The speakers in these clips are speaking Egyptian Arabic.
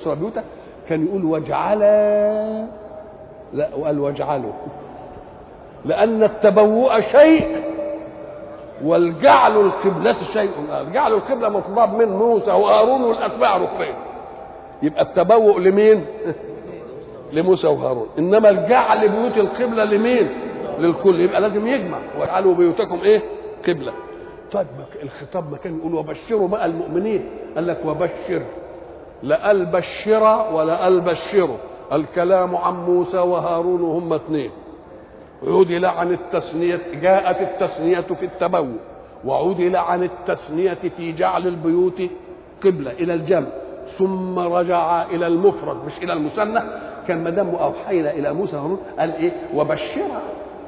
القصر بيوتا كان يقول واجعلا لا وقال واجعلوا لأن التبوء شيء والجعل القبلة شيء جعل القبلة مطلوب من موسى وهارون والأتباع ركبين يبقى التبوء لمين؟ لموسى وهارون إنما الجعل بيوت القبلة لمين؟ للكل يبقى لازم يجمع واجعلوا بيوتكم إيه؟ قبلة طيب الخطاب ما كان يقول وبشروا بقى المؤمنين قال لك وبشر لا البشر ولا البشروا الكلام عن موسى وهارون هم اثنين عدل عن التثنية جاءت التثنية في التبوء وعدل عن التثنية في جعل البيوت قبلة إلى الجمع ثم رجع إلى المفرد مش إلى المثنى كان ما دام أوحينا إلى موسى وهارون قال إيه وبشرا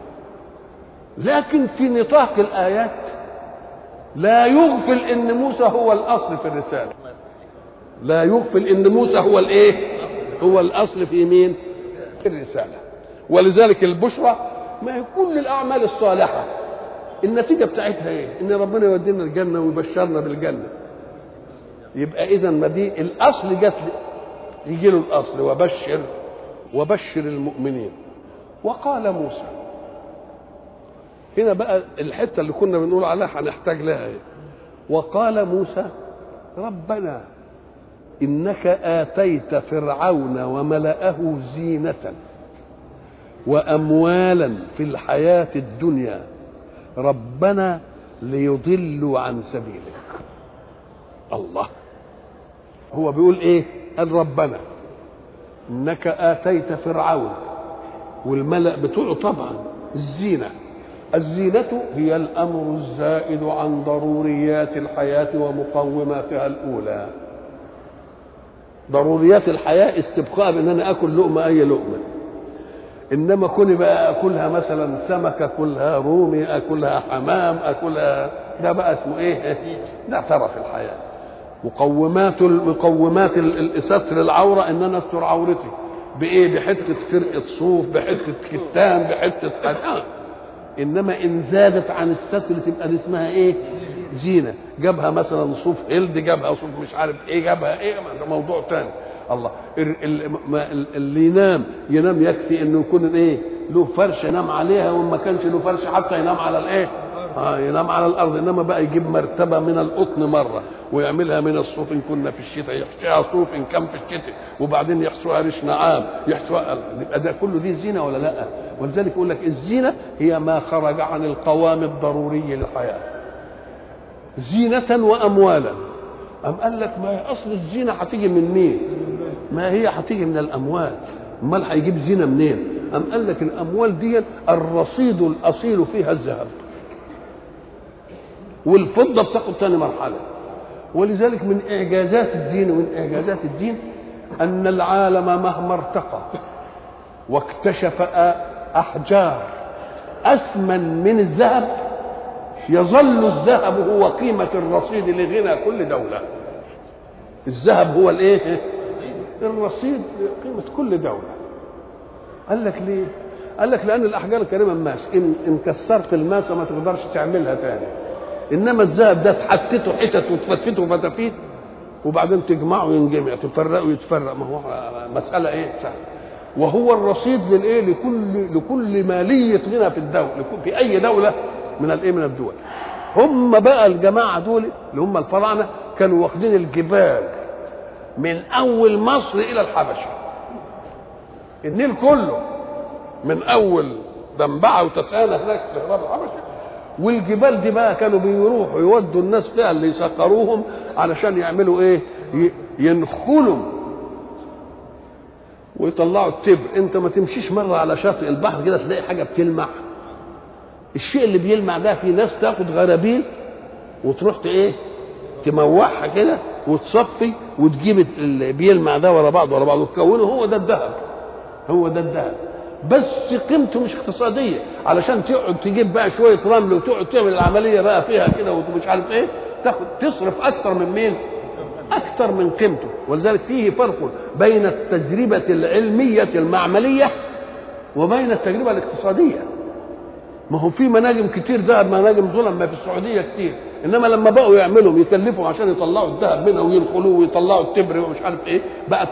لكن في نطاق الآيات لا يغفل ان موسى هو الاصل في الرساله لا يغفل ان موسى هو الايه هو الاصل في مين في الرساله ولذلك البشرى ما هي كل الاعمال الصالحه النتيجه بتاعتها ايه ان ربنا يودينا الجنه ويبشرنا بالجنه يبقى اذا ما دي الاصل جت يجي له الاصل وبشر وبشر المؤمنين وقال موسى هنا بقى الحته اللي كنا بنقول عليها هنحتاج لها ايه وقال موسى ربنا انك اتيت فرعون وملأه زينة واموالا في الحياة الدنيا ربنا ليضلوا عن سبيلك الله هو بيقول ايه قال ربنا انك اتيت فرعون والملأ بتوعه طبعا الزينه الزينة هي الأمر الزائد عن ضروريات الحياة ومقوماتها الأولى ضروريات الحياة استبقاء بأن أنا أكل لقمة أي لقمة إنما كوني بقى أكلها مثلا سمك أكلها رومي أكلها حمام أكلها ده بقى اسمه إيه؟ ده ترف الحياة مقومات مقومات ستر العورة إن أنا أستر عورتي بإيه؟ بحتة فرقة صوف بحتة كتان بحتة حاجة انما ان زادت عن الستر تبقى دي اسمها ايه زينه جابها مثلا صوف هلد جابها صوف مش عارف ايه جابها ايه ده موضوع تاني الله اللي ينام ينام يكفي انه يكون ايه له فرش ينام عليها وما كانش له فرش حتى ينام على الايه آه ينام على الارض انما بقى يجيب مرتبه من القطن مره ويعملها من الصوف ان كنا في الشتاء يحشيها صوف ان كان في الشتاء وبعدين يحشوها ريش نعام يحشوها يبقى ده كله دي زينه ولا لا؟ ولذلك يقول لك الزينه هي ما خرج عن القوام الضروري للحياه. زينه واموالا. أم قال لك ما هي اصل الزينه هتيجي من مين؟ ما هي هتيجي من الاموال. امال هيجيب زينه منين؟ أم قال لك الاموال دي الرصيد الاصيل فيها الذهب. والفضه بتاخد ثاني مرحله ولذلك من اعجازات الدين ومن اعجازات الدين ان العالم مهما ارتقى واكتشف احجار اثمن من الذهب يظل الذهب هو قيمه الرصيد لغنى كل دوله الذهب هو الايه الرصيد قيمه كل دوله قال لك ليه قال لك لان الاحجار الكريمه ماس ان ان كسرت الماسه ما تقدرش تعملها تاني انما الذهب ده تحتته حتت وتفتفته فتافيت وبعدين تجمعه ينجمع تفرقه يتفرق ما هو مساله ايه سهل وهو الرصيد للايه لكل لكل ماليه غنى في الدوله في اي دوله من الايه من الدول هم بقى الجماعه دول اللي هم الفراعنه كانوا واخدين الجبال من اول مصر الى الحبشه النيل كله من اول دنبعه وتسالة هناك في هراب الحبشه والجبال دي بقى كانوا بيروحوا يودوا الناس فيها اللي يسخروهم علشان يعملوا ايه ينخلوا ويطلعوا التبر انت ما تمشيش مره على شاطئ البحر كده تلاقي حاجه بتلمع الشيء اللي بيلمع ده في ناس تاخد غرابيل وتروح ايه تموحها كده وتصفي وتجيب اللي بيلمع ده ورا بعض ورا بعض وتكونه هو ده الذهب هو ده الذهب بس قيمته مش اقتصاديه علشان تقعد تجيب بقى شويه رمل وتقعد تعمل العمليه بقى فيها كده ومش عارف ايه تاخد تصرف اكثر من مين؟ اكثر من قيمته ولذلك فيه فرق بين التجربه العلميه المعمليه وبين التجربه الاقتصاديه ما هو في مناجم كتير ذهب مناجم ظلم ما في السعوديه كتير انما لما بقوا يعملوا يكلفوا عشان يطلعوا الذهب منها وينخلوه ويطلعوا التبر ومش عارف ايه بقت